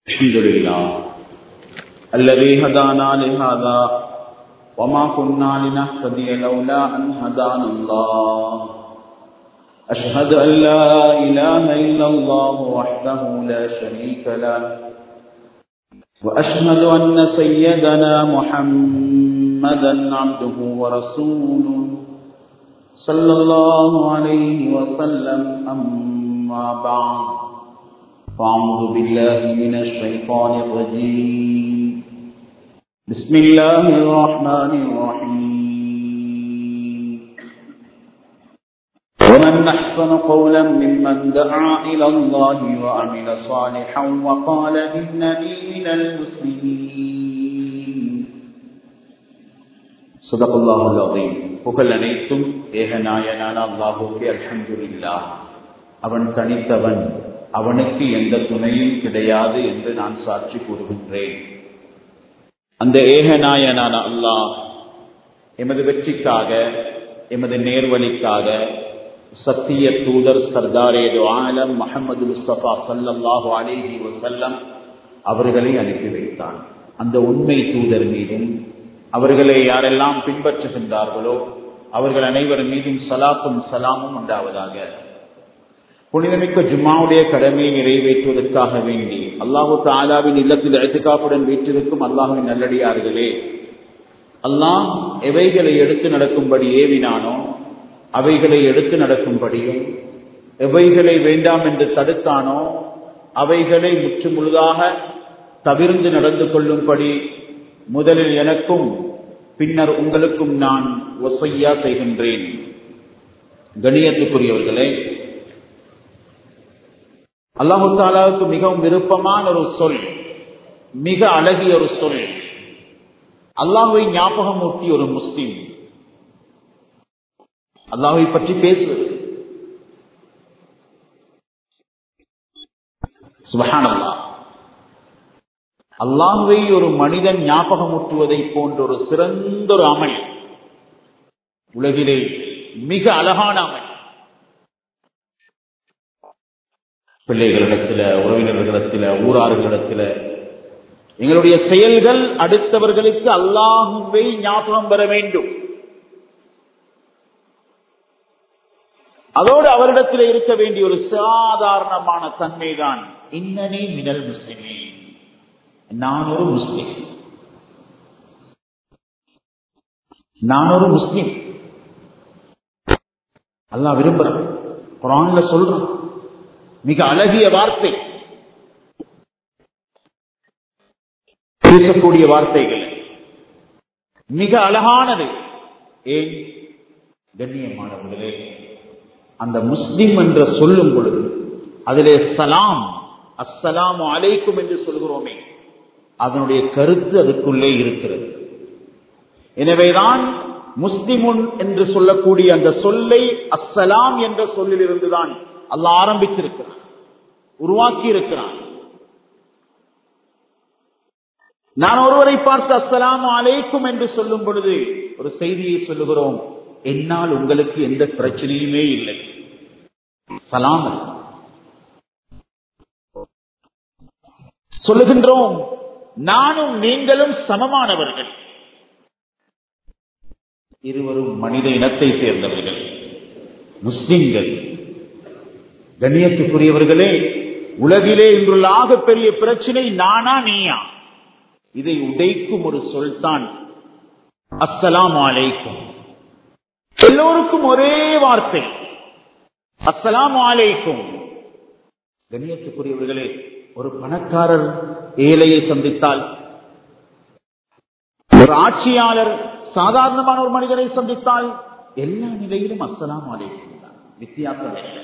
الحمد لله الذي هدانا لهذا وما كنا لنهتدي لولا أن هدانا الله أشهد أن لا إله إلا الله وحده لا شريك له وأشهد أن سيدنا محمدا عبده ورسوله صلى الله عليه وسلم أما بعد فأعوذ بالله من الشيطان الرجيم بسم الله الرحمن الرحيم ومن أحسن قولا ممن دعا إلى الله وعمل صالحا وقال إنني من المسلمين صدق الله العظيم புகழ் அனைத்தும் ஏகநாயனான அல்லாஹுக்கு அல்ஹம்துலில்லா அவன் தனித்தவன் அவனுக்கு எந்த துணையும் கிடையாது என்று நான் சாட்சி கூறுகின்றேன் அந்த ஏகநாயனான அல்லாஹ் எமது வெற்றிக்காக எமது நேர்வழிக்காக சத்திய தூதர் சர்தாரேது ஆலம் முகமது முஸ்தபா சல்லல்லாஹு அலேஹி வசல்லம் அவர்களை அனுப்பி வைத்தான் அந்த உண்மை தூதர் மீதும் அவர்களை யாரெல்லாம் பின்பற்றுகின்றார்களோ அவர்கள் அனைவர் மீதும் சலாத்தும் சலாமும் உண்டாவதாக புனிதமிக்க ஜும்மாவுடைய கடமையை நிறைவேற்றுவதற்காக வேண்டி அல்லாஹு தாலாவின் இல்லத்தில் எழுத்துக்காப்புடன் வீற்றிருக்கும் அல்லாஹுவின் நல்லடியார்களே அல்லாஹ் எவைகளை எடுத்து நடக்கும்படி ஏவினானோ அவைகளை எடுத்து நடக்கும்படியும் எவைகளை வேண்டாம் என்று தடுத்தானோ அவைகளை முற்று முழுதாக தவிர்ந்து நடந்து கொள்ளும்படி முதலில் எனக்கும் பின்னர் உங்களுக்கும் நான் ஒசையா செய்கின்றேன் கணியத்துக்குரியவர்களே அல்லாஹு தாலாவுக்கு மிகவும் விருப்பமான ஒரு சொல் மிக அழகிய ஒரு சொல் அல்லாஹுவை ஞாபகம் ஊட்டி ஒரு முஸ்லிம் அல்லாஹை பற்றி பேசுவது சுபஹான் அல்லா அல்லாஹுவை ஒரு மனிதன் ஞாபகம் ஊட்டுவதை போன்ற ஒரு சிறந்த ஒரு அமல் உலகிலே மிக அழகான அமல் பிள்ளைகளிடத்தில் உறவினர்களிடத்தில் ஊரார்களிடத்தில் எங்களுடைய செயல்கள் அடுத்தவர்களுக்கு அல்லாஹுவை ஞாபகம் பெற வேண்டும் அதோடு அவரிடத்தில் இருக்க வேண்டிய ஒரு சாதாரணமான தன்மைதான் இன்னனே மினல் முஸ்லிமே நான் ஒரு முஸ்லிம் நான் ஒரு முஸ்லிம் அல்லா விரும்புறேன் குரான்ல சொல்றான் மிக அழகிய வார்த்தை பேசக்கூடிய வார்த்தைகள் மிக அழகானது ஏன் கண்ணியமானவர்களே அந்த முஸ்லிம் என்று சொல்லும் பொழுது அதிலே சலாம் அஸ்ஸலாம் அலைக்கும் என்று சொல்கிறோமே அதனுடைய கருத்து அதுக்குள்ளே இருக்கிறது எனவேதான் முஸ்லிமுன் என்று சொல்லக்கூடிய அந்த சொல்லை அஸ்ஸலாம் என்ற சொல்லில் இருந்துதான் அல்ல ஆரம்பித்திருக்கிறான் உருவாக்கி இருக்கிறான் நான் ஒருவரை பார்த்து அஸ்ஸலாம் அலைக்கும் என்று சொல்லும் பொழுது ஒரு செய்தியை சொல்லுகிறோம் என்னால் உங்களுக்கு எந்த பிரச்சனையுமே இல்லை சலாம் சொல்லுகின்றோம் நானும் நீங்களும் சமமானவர்கள் இருவரும் மனித இனத்தை சேர்ந்தவர்கள் முஸ்லிம்கள் கண்ணியத்துக்குரியவர்களே உலகிலே இன்றுள்ள ஆகப்பெரிய பிரச்சனை நானா நீயா இதை உடைக்கும் ஒரு சொல்தான் அஸ்ஸலாம் அலைக்கும் எல்லோருக்கும் ஒரே வார்த்தை அஸ்ஸலாம் அலைக்கும் கண்ணியத்துக்குரியவர்களே ஒரு பணக்காரர் ஏழையை சந்தித்தால் ஒரு ஆட்சியாளர் சாதாரணமான ஒரு மனிதரை சந்தித்தால் எல்லா நிலையிலும் அஸ்ஸலாம் அலைக்கும் தான் வித்தியாசம் இல்லை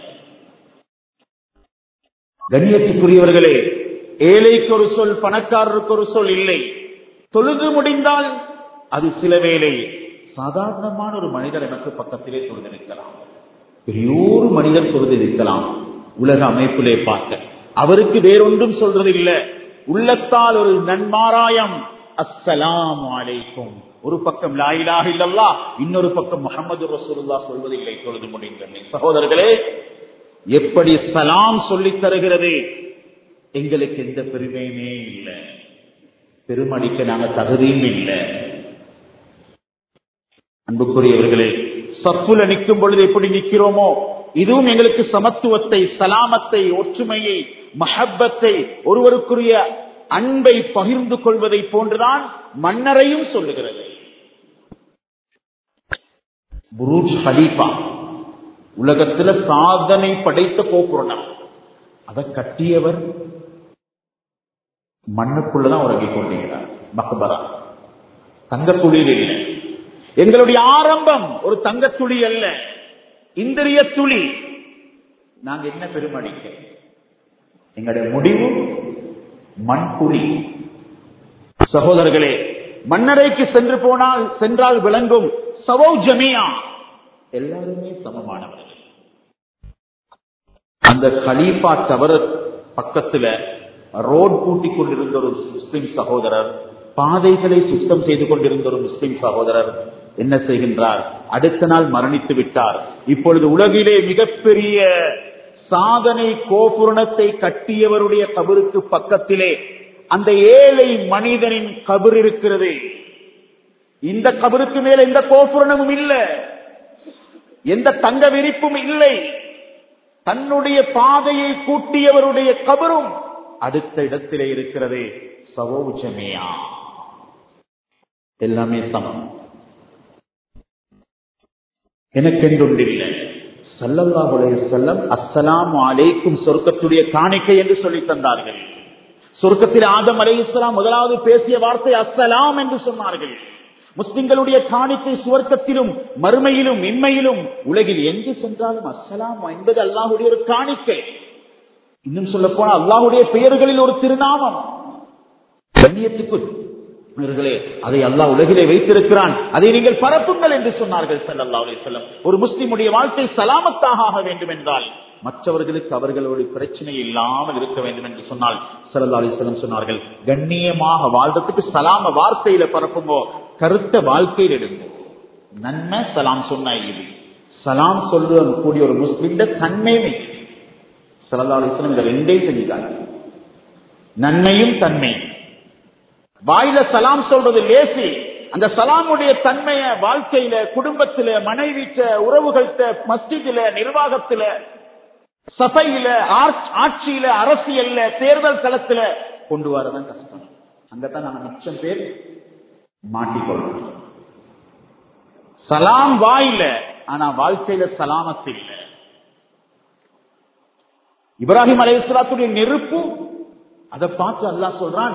கண்ணியத்துக்குரியவர்களே ஏழைக்கு ஒரு சொல் பணக்காரருக்கு ஒரு சொல் இல்லை தொழுது முடிந்தால் அது சில வேளை சாதாரணமான ஒரு மனிதர் எனக்கு பக்கத்திலே தொழுதிருக்கலாம் பெரியோரு மனிதர் தொழுதிருக்கலாம் உலக அமைப்பிலே பார்க்க அவருக்கு வேறொன்றும் சொல்றது இல்ல உள்ளத்தால் ஒரு நன்மாராயம் அஸ்ஸலாம் அலைக்கும் ஒரு பக்கம் லாயிலாக இல்லல்லா இன்னொரு பக்கம் முகமது ரசூலுல்லா சொல்வதில்லை தொழுது முடிந்த சகோதரர்களே எப்படி சலாம் சொல்லித் தருகிறது எங்களுக்கு எந்த பெருமையுமே இல்லை பெருமடிக்க நாங்க தகுதியும் இல்லை அன்புக்குரியவர்களே சப்புல நிற்கும் பொழுது எப்படி நிற்கிறோமோ இதுவும் எங்களுக்கு சமத்துவத்தை சலாமத்தை ஒற்றுமையை மஹப்பத்தை ஒருவருக்குரிய அன்பை பகிர்ந்து கொள்வதை போன்றுதான் மன்னரையும் சொல்லுகிறது புரூஜ் ஹலீஃபா உலகத்துல சாதனை படைத்த கோபுரம் அதை கட்டியவர் மண்ணுக்குள்ளதான் உறங்கிக் கொண்டிருக்கிறார் மக்பரா தங்கத்துளியில் இல்லை எங்களுடைய ஆரம்பம் ஒரு தங்கத்துளி அல்ல இந்திரிய துளி நாங்க என்ன பெருமடிக்க எங்களுடைய முடிவு மண் துளி சகோதரர்களே மன்னரைக்கு சென்று போனால் சென்றால் விளங்கும் சவௌ ஜமியா எல்லாருமே சமமானவர்கள் அந்த கலீஃபா தவற பக்கத்துல ரோட் பூட்டிக் கொண்டிருந்த ஒரு முஸ்லிம் சகோதரர் பாதைகளை சுத்தம் செய்து கொண்டிருந்த ஒரு முஸ்லிம் சகோதரர் என்ன செய்கின்றார் அடுத்த நாள் மரணித்து விட்டார் இப்பொழுது உலகிலே மிகப்பெரிய சாதனை கோபுரணத்தை கட்டியவருடைய கபருக்கு பக்கத்திலே அந்த ஏழை மனிதனின் கபர் இருக்கிறது இந்த கபருக்கு மேல எந்த கோபுரணமும் இல்லை எந்த தங்க விரிப்பும் இல்லை தன்னுடைய பாதையை கூட்டியவருடைய கபரும் அடுத்த இடத்திலே இருக்கிறது சவோஜமேயா எல்லாமே சமம் எனக்கென்றொன்றில்லை சல்லல்லாஹுடைய செல்லம் அஸ்ஸலாம் அலைக்கும் சொர்க்கத்துடைய காணிக்கை என்று சொல்லி தந்தார்கள் சொர்க்கத்தில் ஆதம் அலை இஸ்லாம் முதலாவது பேசிய வார்த்தை அஸ்ஸலாம் என்று சொன்னார்கள் முஸ்லிம்களுடைய காணிக்கை சுவர்க்கத்திலும் மறுமையிலும் இன்மையிலும் உலகில் எங்கு சென்றாலும் அஸ்ஸலாம் என்பது அல்லாஹுடைய ஒரு காணிக்கை இன்னும் சொல்ல போனா அல்லாஹுடைய பெயர்களில் ஒரு திருநாமம் கண்ணியத்துக்குள் இவர்களே அதை அல்லாஹ் உலகிலே வைத்திருக்கிறான் அதை நீங்கள் பரப்புங்கள் என்று சொன்னார்கள் சல்லல்லா அலி சொல்லம் ஒரு முஸ்லிமுடைய வாழ்க்கை சலாமத்தாக ஆக வேண்டும் என்றால் மற்றவர்களுக்கு அவர்களோட பிரச்சனை இல்லாமல் இருக்க வேண்டும் என்று சொன்னால் சல்லா அலி சொல்லம் சொன்னார்கள் கண்ணியமாக வாழ்றதுக்கு சலாம வார்த்தையில பரப்புங்கோ கருத்த வாழ்க்கையில் எடுங்கோ நன்மை சலாம் சொன்னா இது சலாம் சொல்ல கூடிய ஒரு முஸ்லிம் தன்மையுமே சல்லா அலி சொல்லம் இதை ரெண்டே செஞ்சுட்டாங்க நன்மையும் தன்மையும் வாயில சலாம் சொல்றது லேசி அந்த சலாமுடைய தன்மைய வாழ்க்கையில குடும்பத்தில மனைவிட்ட உறவுகள்கிட்ட மஸ்ஜிதில நிர்வாகத்தில சபையில ஆட்சியில அரசியல்ல தேர்தல் களத்துல கொண்டு வரதான் கஷ்டம் அங்கதான் நாங்க மிச்சம் பேர் மாட்டிக்கொள்றோம் சலாம் வாயில ஆனா வாழ்க்கையில சலாமத்து இல்ல இப்ராஹிம் அலை இஸ்லாத்துடைய நெருப்பு அதை பார்த்து அல்லா சொல்றான்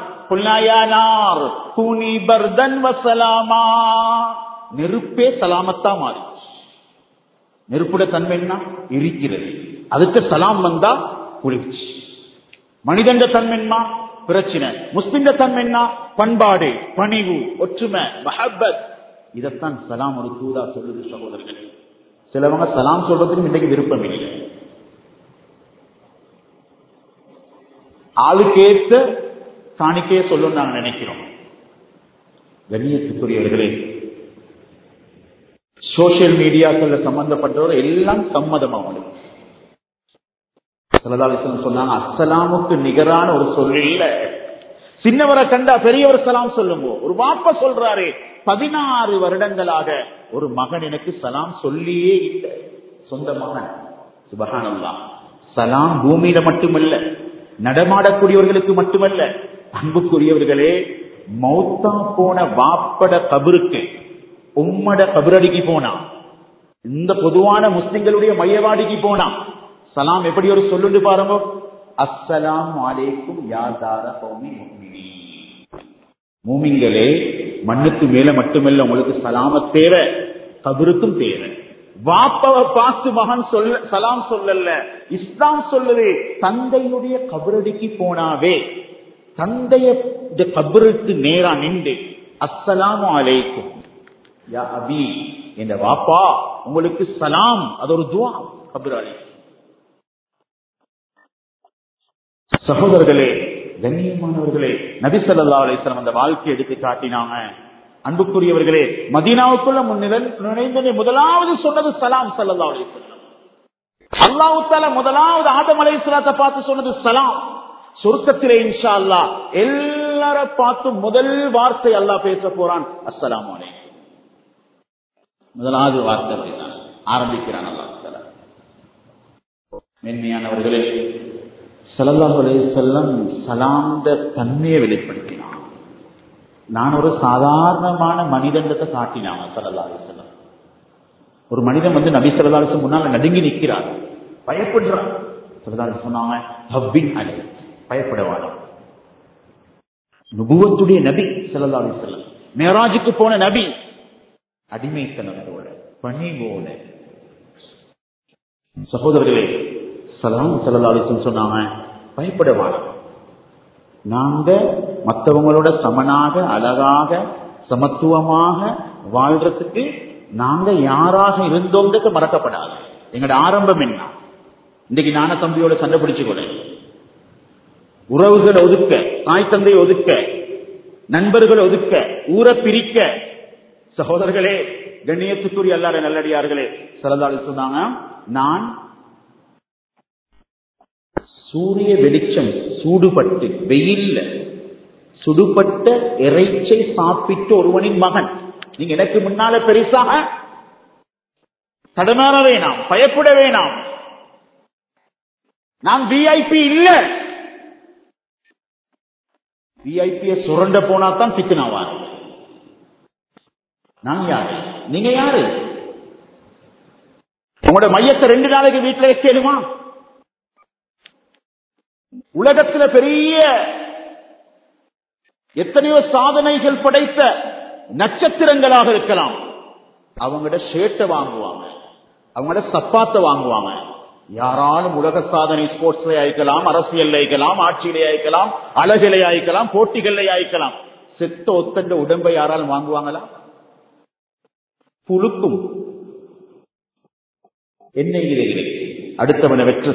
நெருப்பே சலாமத்தா மாறி நெருப்புட தன்மை என்ன இருக்கிறது அதுக்கு சலாம் வந்தா குளிர்ச்சி மனிதண்ட தன்மை என்ன பிரச்சனை முஸ்லிம் தன்மை என்ன பண்பாடு பணிவு ஒற்றுமை மஹபத் இதைத்தான் சலாம் ஒரு தூதா சொல்லுது சகோதரர்களே சிலவங்க சலாம் சொல்றதுக்கு இன்றைக்கு விருப்பம் இல்லை ஆளுக்கேற்ற காணிக்கையை சொல்லும் நாங்க நினைக்கிறோம் கண்ணியத்துக்குரியவர்களே சோசியல் மீடியாக்கள்ல சம்பந்தப்பட்டவர் எல்லாம் சம்மதம் அவங்களுக்கு சலதாலிசன் சொன்னாங்க அஸ்ஸலாமுக்கு நிகரான ஒரு சொல் இல்ல சின்னவரை கண்டா பெரியவர் சலாம் சொல்லுங்க ஒரு வாப்ப சொல்றாரு பதினாறு வருடங்களாக ஒரு மகன் எனக்கு சலாம் சொல்லியே இல்லை சொந்த மகன் சுபகானல்லா சலாம் பூமியில மட்டுமல்ல நடமாடக்கூடியவர்களுக்கு மட்டுமல்ல அன்புக்குரியவர்களே மௌத்தா போன வாப்பட கபருக்கு உம்மட கபரடிக்கு போனா இந்த பொதுவான முஸ்லிம்களுடைய மையவாடிக்கு போனா சலாம் எப்படி ஒரு சொல்லுண்டு பாருங்க அஸ்ஸலாம் அலைக்கும் யாதார கௌமி முக்மினி மூமிங்களே மண்ணுக்கு மேல மட்டுமல்ல உங்களுக்கு சலாம தேர கபருக்கும் தேவை வாப்பவ பார்த்து மகன் சொல்ல சலாம் சொல்லல இஸ்லாம் சொல்லுது தந்தையுடைய கபரடிக்கு போனாவே தந்தைய கபருக்கு நேரா நின்று அஸ்ஸலாம் அலைக்கும் யா அபி என்ற வாப்பா உங்களுக்கு சலாம் அது ஒரு துவா கபர் அலை சகோதரர்களே கண்ணியமானவர்களே நபி சொல்லா அலிஸ்லாம் அந்த வாழ்க்கை எடுத்து காட்டினாங்க அன்புக்குரியவர்களே மதீனாவுக்குள்ள முன்னிதல் நுழைந்த முதலாவது சொன்னது சலாம் சல்லா அலிஸ்லாம் அல்லாஹு தால முதலாவது ஆதம் அலை பார்த்து சொன்னது சலாம் சொர்க்கத்திலே இன்ஷா அல்லா எல்லார பார்த்து முதல் வார்த்தை அல்லாஹ் பேச போறான் அஸ்ஸலாமு அலைக்கும் முதலாவது வார்த்தை அப்படிதான் ஆரம்பிக்கிறான் அல்லாஹ் தஆலா. மென்மையானவர்களே ஸல்லல்லாஹு அலைஹி வஸல்லம் சலாந்த தன்மையை வெளிப்படுத்தினான் நான் ஒரு சாதாரணமான மனிதன்றத்தை காட்டினாங்க ஸல்லல்லாஹு அலைஹி வஸல்லம் ஒரு மனிதன் வந்து நபி ஸல்லல்லாஹு அலைஹி வஸல்லம் முன்னால நடுங்கி நிற்கிறார் பயப்படுறார் ஸல்லல்லாஹு அலைஹி சொன்னாங்க ஹப்பின் அலை பயப்படவான நுபுவத்துடைய நபி ஸல்லல்லாஹு அலைஹி வஸல்லம் மேராஜுக்கு போன நபி அடிமைத்தனத்தோட பணிவோட சகோதரர்களே சலாம் செல்லலாலிசன் சொன்னாங்க பயப்படவான நாங்க மற்றவங்களோட சமனாக அழகாக சமத்துவமாக வாழ்றதுக்கு நாங்க யாராக இருந்தோம்ன்றது மறக்கப்படாது எங்களோட ஆரம்பம் என்ன இன்னைக்கு நான தம்பியோட சண்டை பிடிச்சு கூட உறவுகளை ஒதுக்க தாய் தந்தை ஒதுக்க நண்பர்களை ஒதுக்க ஊரை பிரிக்க சகோதரர்களே கண்ணியத்துக்குரிய அல்லாத நல்லடியார்களே சிலதாளி சொன்னாங்க நான் சூரிய வெளிச்சம் சூடுபட்டு வெயில்ல சுடுபட்ட இறைச்சை சாப்பிட்டு ஒருவனின் மகன் நீங்க எனக்கு முன்னால பெருசாக தடமாற வேணாம் பயப்பட வேணாம் நான் விஐபி இல்ல விஐபிய சுரண்ட போனா தான் திக்குனாவார் நான் யாரு நீங்க யாரு உங்களோட மையத்தை ரெண்டு நாளைக்கு வீட்டுல கேளுமா உலகத்துல பெரிய எத்தனையோ சாதனைகள் படைத்த நட்சத்திரங்களாக இருக்கலாம் அவங்களோட ஷேட்டை வாங்குவாங்க அவங்களோட சப்பாத்தை வாங்குவாங்க யாராலும் உலக சாதனை ஸ்போர்ட்ஸ்ல அழைக்கலாம் அரசியல் அழைக்கலாம் ஆட்சியிலே அழைக்கலாம் அழகிலே அழைக்கலாம் போட்டிகளை அழைக்கலாம் செத்த ஒத்தண்ட உடம்பை யாராலும் வாங்குவாங்களா புழுக்கும் எண்ணெய்கிறீர்களே அடுத்தவனை வெற்று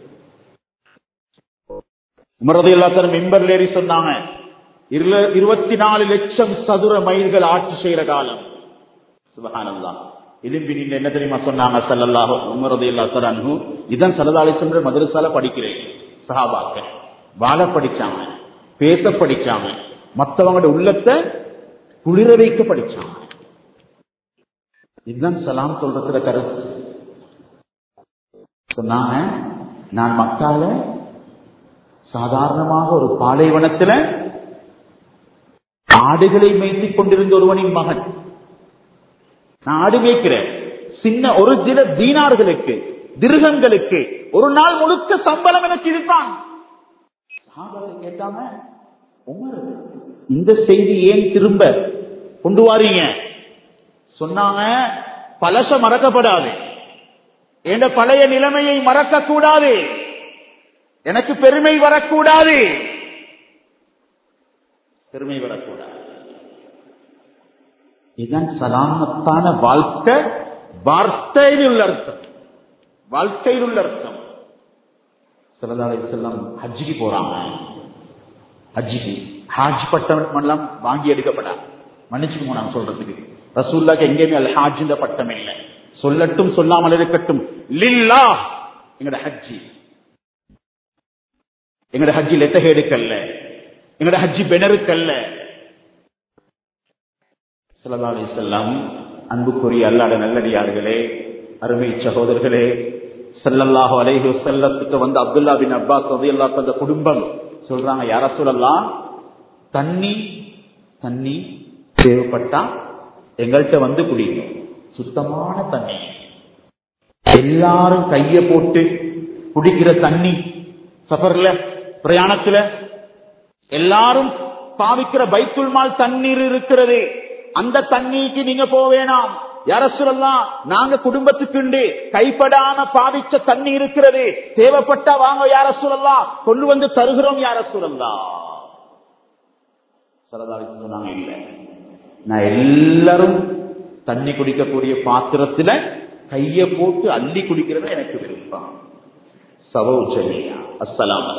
உமரது எல்லாத்தரும் மிம்பர்ல ஏறி சொன்னாங்க இருல- இருபத்தி நாலு லட்சம் சதுர மைல்கள் ஆட்சி செய்யற காலம் சுபகானந்தா எலும்பி நீங்க என்ன தெரியுமா சொன்னாங்க சல்லல்லாஹு உமரது எல்லாத்தரன்ஹு இதான் சல்லதாலி சென்ற மதரசால படிக்கிறேன் சஹாபாக்க வாழ படிச்சாங்க பேச படிச்சாங்க மத்தவங்களோட உள்ளத்தை குளிர வைக்க படிச்சாங்க இதுதான் சலாம் சொல்றதுல கருத்து சொன்னாங்க நான் மக்கால சாதாரணமாக ஒரு பாலைவனத்துல ஆடுகளை மேய்த்துக் கொண்டிருந்த ஒருவனின் மகன் நான் ஆடு மேய்க்கிறேன் சின்ன ஒரு சில தீனார்களுக்கு திருகங்களுக்கு ஒரு நாள் முழுக்க சம்பளம் எனக்கு இதுதான் சஹாபாக்கள் கேட்டாங்க உமர் இந்த செய்தி ஏன் திரும்ப கொண்டு வாரீங்க சொன்னாங்க பழச மறக்கப்படாது என்ற பழைய நிலைமையை மறக்க கூடாது எனக்கு பெருமை வரக்கூடாது பெருமை வரக்கூடாது இதுதான் சலாமத்தான வாழ்க்கை வார்த்தையில் உள்ள அர்த்தம் வாழ்க்கையில் உள்ள அர்த்தம் சிலதாலை செல்லம் ஹஜ்ஜிக்கு போறாங்க ஹஜ்ஜிக்கு ஹாஜ் பட்டம் எல்லாம் வாங்கி எடுக்கப்படாது மன்னிச்சுக்கோ நான் சொல்றதுக்கு ரசூல்லாக்கு எங்கேயுமே அல் ஹாஜ்ன்ற பட்டம் இல்லை சொல்லட்டும் சொல்லாமல் இருக்கட்டும் லில்லா எங்கட ஹஜ்ஜி எங்கட ஹஜ்ஜி லெத்தகேடுக்கல்ல எங்கட ஹஜ்ஜி பெனருக்கல்ல சல்லல்லாஹு செல்லம் அன்புக்குரிய அல்லாத நல்லடியார்களே அருமை சகோதரர்களே ஸல்லல்லாஹு அலைஹி வஸல்லத்துக்கு வந்து அப்துல்லா பின் அப்பாஸ் ரலியல்லாஹு அந்த குடும்பம் சொல்றாங்க யார சொல்லலாம் தண்ணி தண்ணி தேவைப்பட்டா எங்கள்கிட்ட வந்து குடிங்க சுத்தமான தண்ணி எல்லாரும் கைய போட்டு குடிக்கிற தண்ணி சஃபர்ல பிரயாணத்துல எல்லாரும் பாவிக்கிற பைத்துல் மால் தண்ணீர் இருக்கிறது அந்த தண்ணிக்கு நீங்க போக வேணாம் யார சொல்லலாம் நாங்க குடும்பத்துக்குண்டு கைப்படாம பாவிச்ச தண்ணி இருக்கிறது தேவைப்பட்டா வாங்க யார சொல்லலாம் கொண்டு வந்து தருகிறோம் யார சொல்லலாம் சரதாவுக்கு சொன்னாங்க இல்ல நான் எல்லாரும் தண்ணி குடிக்கக்கூடிய பாத்திரத்துல கைய போட்டு அள்ளி குடிக்கிறது எனக்கு விருப்பம் சவௌச்சரியா அஸ்ஸலாம்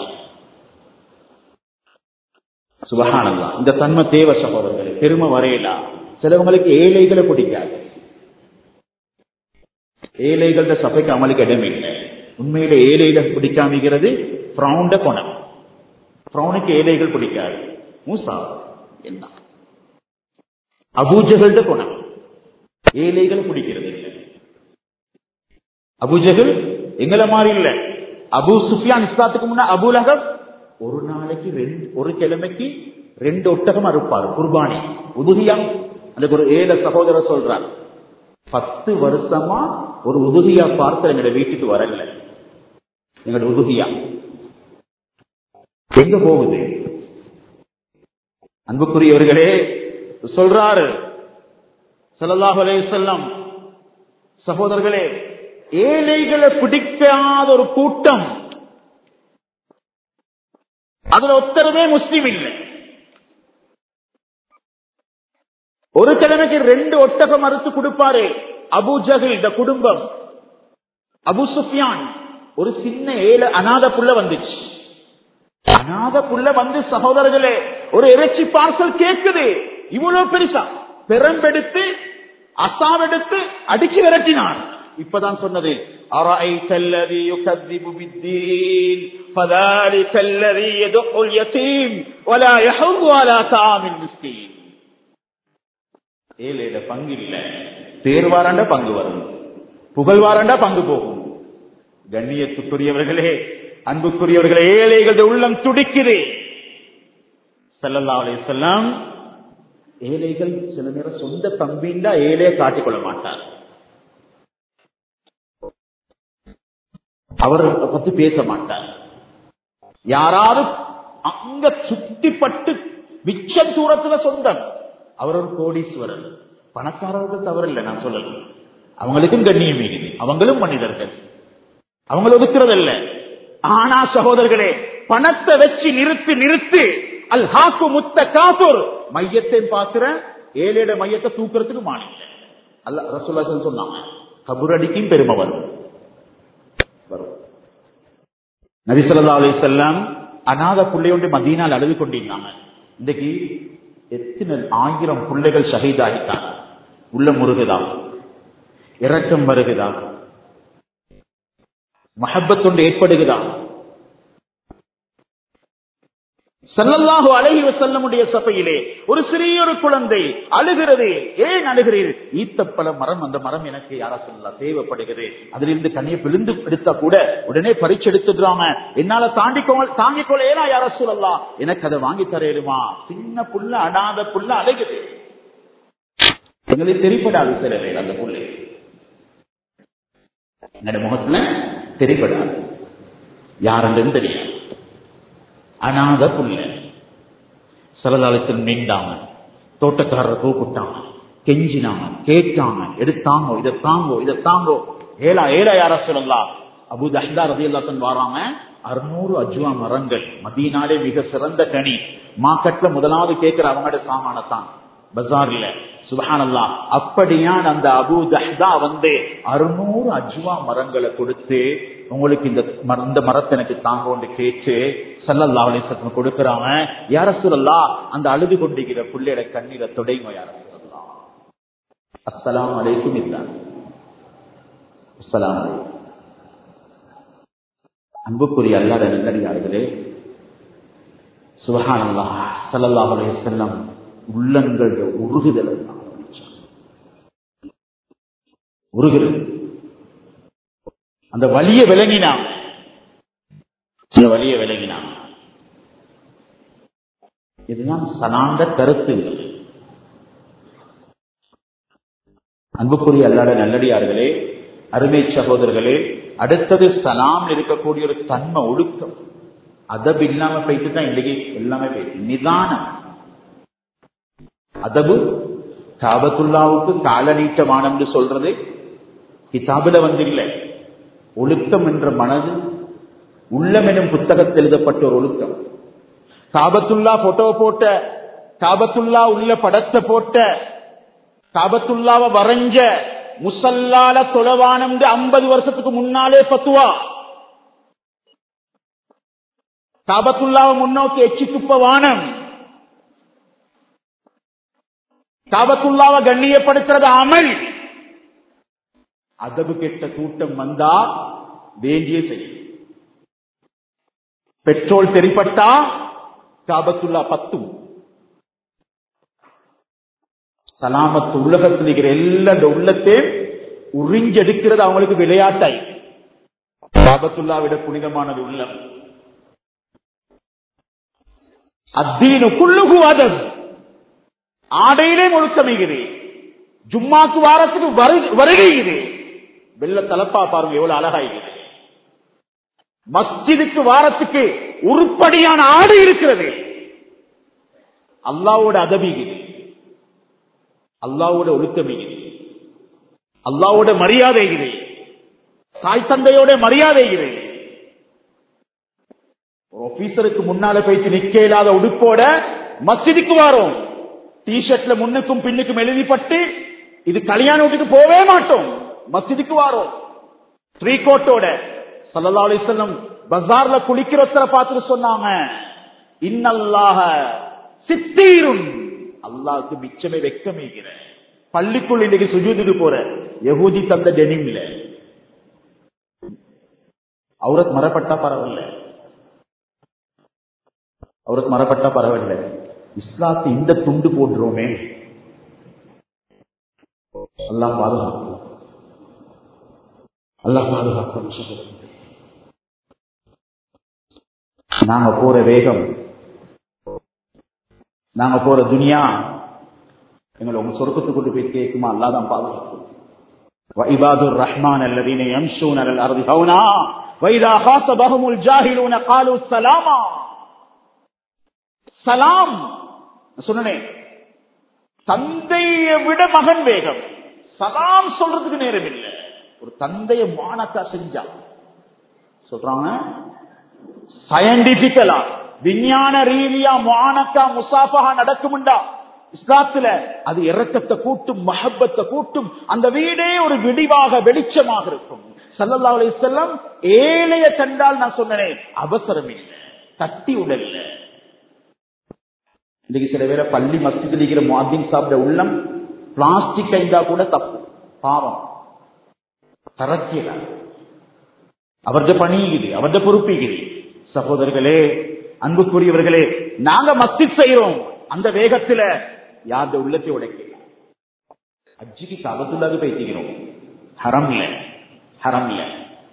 சுபஹானல்லா இந்த தன்மை தேவ சகோதரர்களே பெருமை வரையலா சிலவங்களுக்கு ஏழைகளை பிடிக்காது ஏழைகள சபைக்கு அமலுக்கு இடமே இல்லை உண்மையில ஏழையில பிடிக்காமிக்கிறது பிரவுண்ட குணம் பிரௌனுக்கு ஏழைகள் பிடிக்காது மூசா என்ன அபூஜகள்ட குணம் ஏழைகள் பிடிக்கிறது இல்லை அபூஜகல் எங்களை மாதிரி இல்ல அபு சுஃபியான் இஸ்லாத்துக்கு முன்ன அபுலகம் ஒரு நாளைக்கு ரெண்டு ஒரு கிழமைக்கு ரெண்டு ஒட்டகம் அறுப்பார் குர்பானி உதுகியா அதுக்கு ஒரு ஏழை சகோதரர் சொல்றார் பத்து வருஷமா ஒரு உதுகியா பார்த்து எங்களோட வீட்டுக்கு வரல எங்களோட உதுகியா எங்க போகுது அன்புக்குரியவர்களே சொல்றாரு ஸல்லல்லாஹு அலைஹி வஸல்லம் சகோதரர்களே ஏழைகளை பிடிக்காத ஒரு கூட்டம் அதுல ஒத்தரவே முஸ்லீம் இல்லை ஒரு கிழமைக்கு ரெண்டு ஒட்டகம் மறுத்து கொடுப்பாரு அபு ஜஹில் இந்த குடும்பம் அபு சுஃபியான் ஒரு சின்ன ஏழை அநாத புள்ள வந்துச்சு அநாத புள்ள வந்து சகோதரர்களே ஒரு இறைச்சி பார்சல் கேக்குது இவ்வளவு பெருசா பெரம்பெடுத்து அசாவெடுத்து அடிச்சு விரட்டினான் இப்பதான் சொன்னது أرأيت الذي يكذب بالدين فذلك الذي يدع اليتيم ولا يحض على طعام المسكين ஏழையில பங்கு இல்ல தேர்வாராண்டா பங்கு வரும் புகழ்வாராண்டா பங்கு போகும் கண்ணியத்துக்குரியவர்களே அன்புக்குரியவர்களே ஏழைகள் உள்ளம் துடிக்குது ஸல்லல்லாஹு அலைஹி வஸல்லம் ஏழைகள் சில நேரம் சொந்த தம்பிண்டா ஏழையை காட்டிக்கொள்ள மாட்டார் அவர் பத்தி பேச மாட்டார் யாராவது அங்க சுத்திப்பட்டு மிச்சம் தூரத்துல சொந்தம் அவர் ஒரு கோடீஸ்வரர் பணக்காரர்கள் தவறில்லை நான் சொல்லல அவங்களுக்கும் கண்ணியம் மிகுதி அவங்களும் மனிதர்கள் அவங்கள ஒதுக்குறதில்ல ஆனா சகோதரர்களே பணத்தை வச்சு நிறுத்தி நிறுத்தி அல் ஹாக்கு முத்த காசூர் மையத்தை பார்க்கிற ஏழையோட மையத்தை தூக்குறதுக்கு மாநில அல்ல ரசூல்லாசன் சொன்னாங்க கபுரடிக்கும் பெருமை வரும் வரும் நபிசல்லா அலி செல்லம் அநாத பிள்ளையோண்டு மதீனால் அழுது கொண்டிருந்தாங்க இன்றைக்கு எத்தனை ஆயிரம் பிள்ளைகள் ஷஹீதாகிட்டாங்க உள்ள முருகுதா இரக்கம் வருகுதா மஹப்பத்தொண்டு ஏற்படுகிறா சல்லல்லாஹு அலைஹி வஸல்லமுடைய சபையிலே ஒரு சிறிய ஒரு குழந்தை அழுகிறது ஏன் அழுகிறீர் ஈத்தப்பழ மரம் அந்த மரம் எனக்கு யாரா சொல்லலாம் தேவைப்படுகிறது அதிலிருந்து கண்ணியை விழுந்து எடுத்தா கூட உடனே பறிச்சு எடுத்துடுறாங்க என்னால தாண்டிக்கோ தாங்கிக்கொள்ள ஏனா யார சொல்லலாம் எனக்கு அதை வாங்கி தரேருமா சின்ன புள்ள அடாத புள்ள அழுகுது எங்களுக்கு தெரிப்படாது சில வேலை அந்த புள்ளை என்னோட முகத்துல தெரிப்படாது யாருன்னு தெரியாது அனாத புள்ள சரதாலத்தில் நின்றாங்க தோட்டக்காரர் கூப்பிட்டாங்க கெஞ்சினாங்க கேட்டாங்க எடுத்தாங்கோ இதை தாங்கோ இதை தாங்கோ ஏழா ஏழா யார சொல்லலாம் அபு தஹ்தா ரதி எல்லாத்தன் வராங்க அறுநூறு அஜுவா மரங்கள் மதியனாலே மிக சிறந்த கனி மார்க்கெட்ல முதலாவது கேட்கிற அவங்களோட சாமானத்தான் பஜார்ல சுபஹானல்லா அப்படியான் அந்த அபு தஹ்தா வந்து அறுநூறு அஜ்வா மரங்களை கொடுத்து உங்களுக்கு இந்த மர- இந்த மரத்தை எனக்கு தாங்கோன்னு கேட்டு சல்லல்லா அலிசத்து கொடுக்கறாங்க யார சொல்லலா அந்த அழுது கொண்டிருக்கிற புள்ளையோட கண்ணீரை தொடைங்க யார சொல்லலாம் அஸ்ஸலாம் அலைக்கும் இல்லான் அஸ்ஸலாம் அலைக்கும் அன்புக்குரிய அல்லாத நல்லடியார்களே சுபஹானல்லா ஸல்லல்லாஹு அலைஹி வஸல்லம் உள்ளங்கள் உருகுதல் உருகுறது அந்த வலிய விளங்கினான் அந்த வலிய விளங்கினான் இதுதான் சனாந்த கருத்துங்கள் அன்புக்குரிய அல்லாத நல்லடியார்களே அருமை சகோதரர்களே அடுத்தது சலாம் இருக்கக்கூடிய ஒரு தன்மை ஒழுக்கம் அதபு இல்லாம போயிட்டு தான் இன்னைக்கு எல்லாமே போயிட்டு நிதானம் அதபு காபத்துல்லாவுக்கு கால நீட்டமானம்னு சொல்றது கிதாபுல வந்து இல்லை ஒழுக்கம் என்ற மனது உள்ளம் எனும் புத்தகத்தில் எழுதப்பட்ட ஒரு ஒழுக்கம் காபத்துல்லா போட்டோ போட்ட காபத்துல்லா உள்ள படத்தை போட்ட காபத்துல்லாவை வரைஞ்ச முசல்லால தொலைவானம் ஐம்பது வருஷத்துக்கு முன்னாலே பத்துவா காபத்துல்லாவை முன்னோக்கி எச்சி துப்ப வானம் காபத்துல்லாவை கண்ணியப்படுத்துறது அமல் அதபு கெட்ட கூட்டம் வந்தா வேண்டிய செய்யும் பெட்ரோல் தெரிப்பட்டா காபத்துல்லா பத்தும் சலாமத்து உலகத்தில் இருக்கிற எல்லா இந்த உள்ளத்தையும் உறிஞ்செடுக்கிறது அவங்களுக்கு விளையாட்டாய் காபத்துல்லா விட புனிதமானது உள்ளம் அத்தீனு குள்ளுகு அதம் ஆடையிலே முழுக்கமைகிறது ஜும்மாக்கு வாரத்துக்கு வரு- வருகையுது வெள்ள தலப்பா பாருங்க எவ்வளவு அழகாய்கிறது மஸ்ஜிதுக்கு வாரத்துக்கு உருப்படியான ஆடை இருக்கிறது அல்லாவோட அதபிகிறது அல்லாவோட ஒழுக்கமிகிறது அல்லாவோட மரியாதைகிறது தாய் தந்தையோட மரியாதைகிறது ஒரு ஆபீசருக்கு முன்னால போயிட்டு நிக்க இல்லாத உடுப்போட மஸ்ஜிதுக்கு வாரோம் டிஷர்ட்ல முன்னுக்கும் பின்னுக்கும் எழுதிப்பட்டு இது கல்யாண வீட்டுக்கு போவே மாட்டோம் மஸ்ஜிதுக்கு வாரோம் த்ரீ கோட்டோட சல்லா அலிஸ்லம் பஜார்ல குளிக்கிறவரை பார்த்துட்டு சொன்னாங்க இன்னல்லாக சித்தீரும் அல்லாஹ்க்கு மிச்சமே வெக்கமேகிற பள்ளிக்குள் இன்னைக்கு சுஜூதுக்கு போற யகூதி தந்த டெனிம்ல அவருக்கு மரப்பட்டா பரவாயில்ல அவருக்கு மரப்பட்டா பரவாயில்ல இஸ்லாத்து இந்த துண்டு போடுறோமே அல்லாஹ் பாதுகாப்பு அல்லாஹ் பாதுகாப்பு சொல்லுங்க நாங்க போற வேகம் நாங்க போற துனியா எங்களை உங்க சொர்க்கத்துக்கு கொண்டு போய் கேட்குமா அல்லாதான் பாதுகாக்கும் وعباد الرحمن الذين يمشون على الارض هونا واذا خاطبهم الجاهلون قالوا سلاما சலாம் சொன்னேன் தந்தையை விட மகன் வேகம் சலாம் சொல்றதுக்கு நேரம் இல்லை ஒரு தந்தைய மானக்கா செஞ்சா சொல்றாங்க சயின்டிபிக்கலா விஞ்ஞான ரீதியா மானக்கா முசாஃபகா நடக்கும்டா இஸ்லாத்துல அது இறக்கத்தை கூட்டும் மஹப்பத்தை கூட்டும் அந்த வீடே ஒரு விடிவாக வெளிச்சமாக இருக்கும் சல்லல்லா அலைஹிஸ்ஸலாம் ஏழைய கண்டால் நான் சொன்னேன் அவசரம் இல்லை தட்டி உடல்ல இன்னைக்கு சில பேரை பள்ளி மஸ்ஜிதில் இருக்கிற மாதின் சாப்பிட உள்ளம் பிளாஸ்டிக் ஐந்தா கூட தப்பு பாவம் தரத்தியல அவரது பணியுது அவரது பொறுப்புகிறது சகோதரர்களே அன்புக்குரியவர்களே நாங்க மஸ்ஜித் செய்யறோம் அந்த வேகத்துல யாருடைய உள்ளத்தை உடைக்கலாம் அஜிக்கு கபத்துள்ளாக பேசிக்கிறோம் ஹரம்ல ஹரம்ல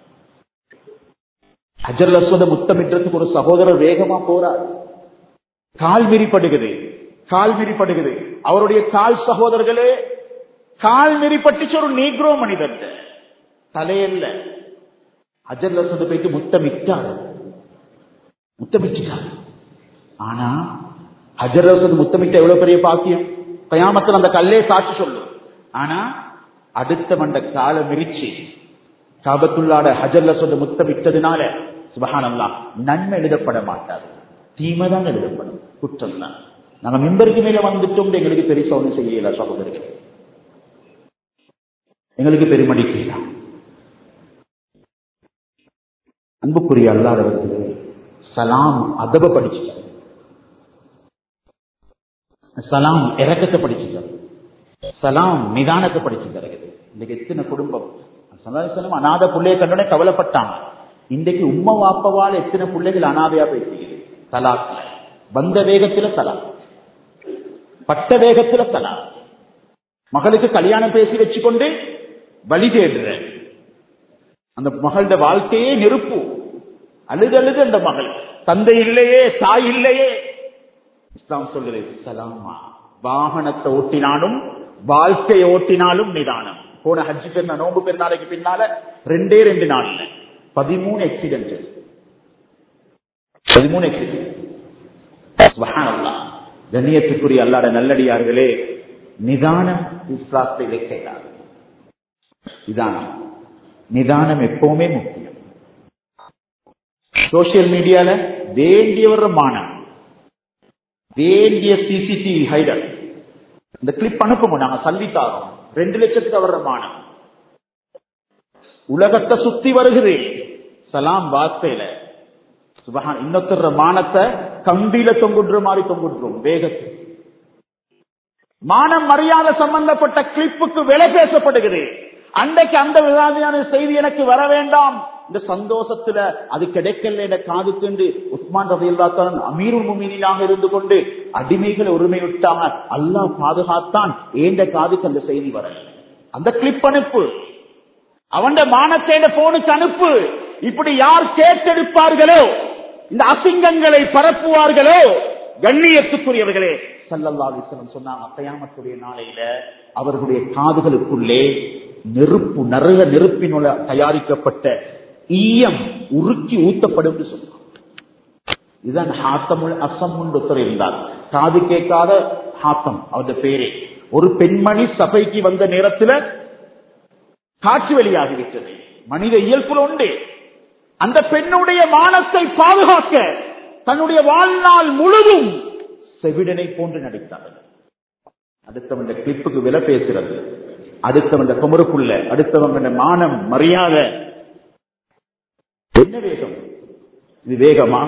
அஜர் அஸ்வத முத்தமிட்டதுக்கு ஒரு சகோதரர் வேகமா போறார் கால் விரிப்படுகிறது கால் விரிப்படுகிறது அவருடைய கால் சகோதரர்களே கால் விரிப்பட்டுச்சு ஒரு நீக்ரோ மனிதன் தலையல்ல அஜர்ல சொல்லி போயிட்டு முத்தமிட்டாரு முத்தமிட்டாரு ஆனா அஜர்ல சொல்லி முத்தமிட்ட எவ்வளவு பெரிய பாக்கியம் கயாமத்தில் அந்த கல்லே சாட்சி சொல்லும் ஆனா அடுத்த மண்ட காலை மிரிச்சு காபத்துள்ளாட ஹஜர்ல சொல்லி முத்தமிட்டதுனால சுபஹானல்லா நன்மை எழுதப்பட மாட்டார் தீமை தான் எழுதப்படும் குற்றம் தான் நாங்க மிம்பருக்கு மேல வந்துட்டோம் எங்களுக்கு பெருசா ஒண்ணும் செய்யல சகோதரர்கள் எங்களுக்கு பெருமடிக்கலாம் அன்புக்குரிய அல்லாதவர்களே சலாம் அதப படிச்சுட்டார் சலாம் இறக்கத்தை படிச்சுட்டார் சலாம் நிதானத்தை படிச்சு தருகிறது இன்னைக்கு எத்தனை குடும்பம் சலாசலம் அநாத பிள்ளைய கண்டோடனே கவலைப்பட்டாங்க இன்றைக்கு உம்ம வாப்பவால் எத்தனை பிள்ளைகள் அனாதையா பேசுகிறது தலாக்ல வந்த வேகத்துல தலாக் பட்ட வேகத்துல தலாக் மகளுக்கு கல்யாணம் பேசி வச்சுக்கொண்டு வழி தேடுற அந்த மகளோட வாழ்க்கையே நெருப்பு அழுது அழுது அந்த மகள் தந்தை இல்லையே தாய் இல்லையே இஸ்லாம் சொல்லுது சலாமா வாகனத்தை ஓட்டினாலும் வாழ்க்கையை ஓட்டினாலும் நிதானம் போன ஹஜ்ஜி பெருநா நோம்பு பெருநாளைக்கு பின்னால ரெண்டே ரெண்டு நாள்ல பதிமூணு எக்ஸிடென்ட் பதிமூணு எக்ஸிடென்ட் கண்ணியத்துக்குரிய அல்லாட நல்லடியார்களே நிதானம் இஸ்லாத்தை இலக்கையார் நிதானம் நிதானம் எப்பவுமே முக்கியம் சோசியல் மீடியால வேண்டியவர் மானம் வேண்டிய சிசிடிவி ஹைடர் இந்த கிளிப் அனுப்புங்க நாங்க சல்லித்தாரோம் ரெண்டு லட்சத்துக்கு வர்ற மானம் உலகத்தை சுத்தி வருகிறது சலாம் வார்த்தையில சுபஹான் இன்னொருத்தர் மானத்தை கம்பியில தொங்குன்ற மாதிரி தொங்குன்றோம் வேகத்தில் மானம் மரியாதை சம்பந்தப்பட்ட கிளிப்புக்கு விலை பேசப்படுகிறது அன்றைக்கு அந்த விவாதியான செய்தி எனக்கு வர வேண்டாம் இந்த சந்தோஷத்துல அது கிடைக்கல என்ற காதுக்குண்டு உஸ்மான் ரவி அல்லாத்தான் அமீருல் முமீனாக இருந்து கொண்டு அடிமைகளை உரிமை விட்டாங்க அல்லாஹ் பாதுகாத்தான் ஏண்ட காதுக்கு அந்த செய்தி வரல அந்த கிளிப் அனுப்பு அவன் மானத்தேட போனுக்கு அனுப்பு இப்படி யார் கேட்டெடுப்பார்களோ இந்த அசிங்கங்களை பரப்புவார்களோ கண்ணியத்துக்குரியவர்களே சல்லல்லா அலிஸ்லம் சொன்னாங்க கயாமத்துடைய நாளையில அவர்களுடைய காதுகளுக்குள்ளே நெருப்பு நிறைய நெருப்பினுள்ள தயாரிக்கப்பட்ட ஈயம் உருக்கி ஊத்தப்படும் என்று சொன்னாங்க இதுதான் ஹாத்தமுல் அசம் ஒருத்தர் இருந்தார் காது கேட்காத ஹாத்தம் அவருடைய பேரே ஒரு பெண்மணி சபைக்கு வந்த நேரத்தில் காட்சி வெளியாகிவிட்டது மனித இயல்புல உண்டு அந்த பெண்ணுடைய மானத்தை பாதுகாக்க தன்னுடைய வாழ்நாள் முழுதும் செவிடனை போன்று நடித்தார் அடுத்தவன் கிளிப்புக்கு விலை பேசுறது அடுத்தவன் குமருக்குள்ள அடுத்தவங்க மானம் மரியாதை என்ன வேகம் இது வேகமா